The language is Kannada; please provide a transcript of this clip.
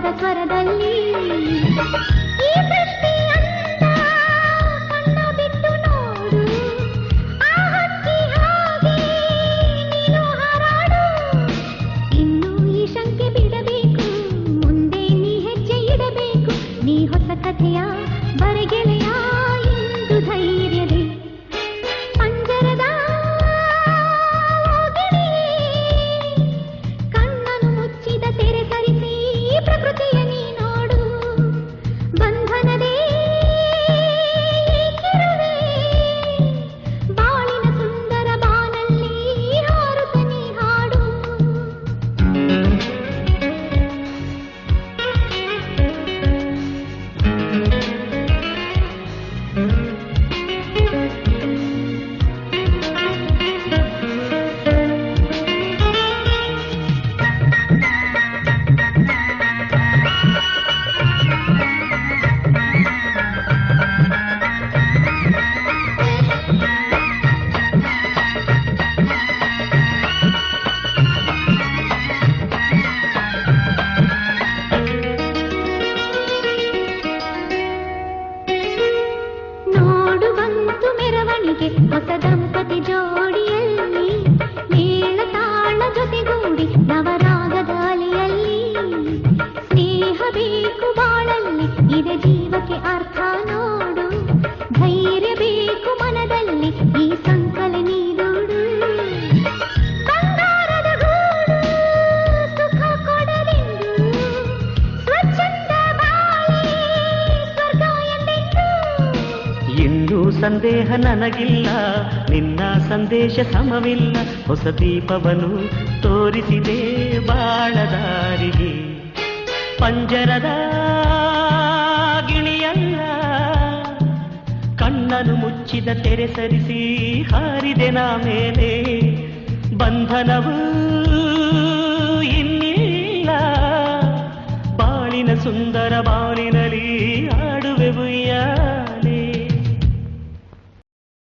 ಮೋಹದ ಸ್ವರದಲ್ಲಿ ಈ ಸೃಷ್ಟಿ ಅಂದ ಕಣ್ಣ ಬಿಟ್ಟು ನೋಡು ಆ ಹಕ್ಕಿ ಹಾಗೆ ನೀನು ಹಾರಾಡು ಇನ್ನು ಈ ಶಂಕೆ ಬಿಡಬೇಕು ಮುಂದೆ ನೀ ಹೆಜ್ಜೆ ಇಡಬೇಕು ನೀ ಹೊಸ ಕಥೆಯ ಬರೆಗೆಲೆಯ ಎಂದು ಧೈರ್ಯದೆ ಪಂಜರದ ಗಿಳಿಯೇ, ಕಣ್ಣನು ಮುಚ್ಚಿದ ತೆರೆ ಸರಿಸಿ ಪ್ರಕೃತಿಯ ನೀ ನೋಡು ಬಂಧನದೇ ಏಕಿರುವೆ ಬಾಳಿನ ಸುಂದರ ಬಾನಲ್ಲಿ ಹಾರುತ್ತ ನೀ ಹಾಡು ನೋಡು ಬಂತು ಮೆರವಣಿಗೆ ಹೊಸ ದಂಪತಿ ಜೋಡಿಯಲ್ಲಿ ಮೇಳ ತಾಳ ಜೊತೆಗೂಡಿ ನವರಾಗದ ಅಲೆಯಲ್ಲಿ ಸ್ನೇಹ ಬೇಕು ಬಾಳಲ್ಲಿ ಇದೆ ಜೀವಕ್ಕೆ ಅರ್ಥ ನೋಡು ಧೈರ್ಯ ಬೇಕು ಮನದಲ್ಲಿ ಈ ಸಂಕಲೆ ನೀಡೋಡು ಬಂಗಾರದ ಗೂಡು ಸುಖ ಕೊಡಲೆಂದು ಸ್ವಚ್ಛಂದ ಬಾಳೆ ಸ್ವರ್ಗ ಎಂದೆಂದು ಇನ್ನೂ ಸಂದೇಹ ನನಗಿಲ್ಲ ನಿನ್ನ ಸಂದೇಶ ಸಮವಿಲ್ಲ ಹೊಸ ದೀಪವನ್ನು ತೋರಿಸಿದೆ ಬಾಳದಾರಿಗೆ ಪಂಜರದ ಗಿಳಿಯಲ್ಲ ಕಣ್ಣನು ಮುಚ್ಚಿದ ತೆರೆ ಸರಿಸಿ ಹಾರಿದೆ ನಾ ಮೇಲೆ ಬಂಧನವು ಇನ್ನಿಲ್ಲ ಬಾಳಿನ ಸುಂದರ ಬಾ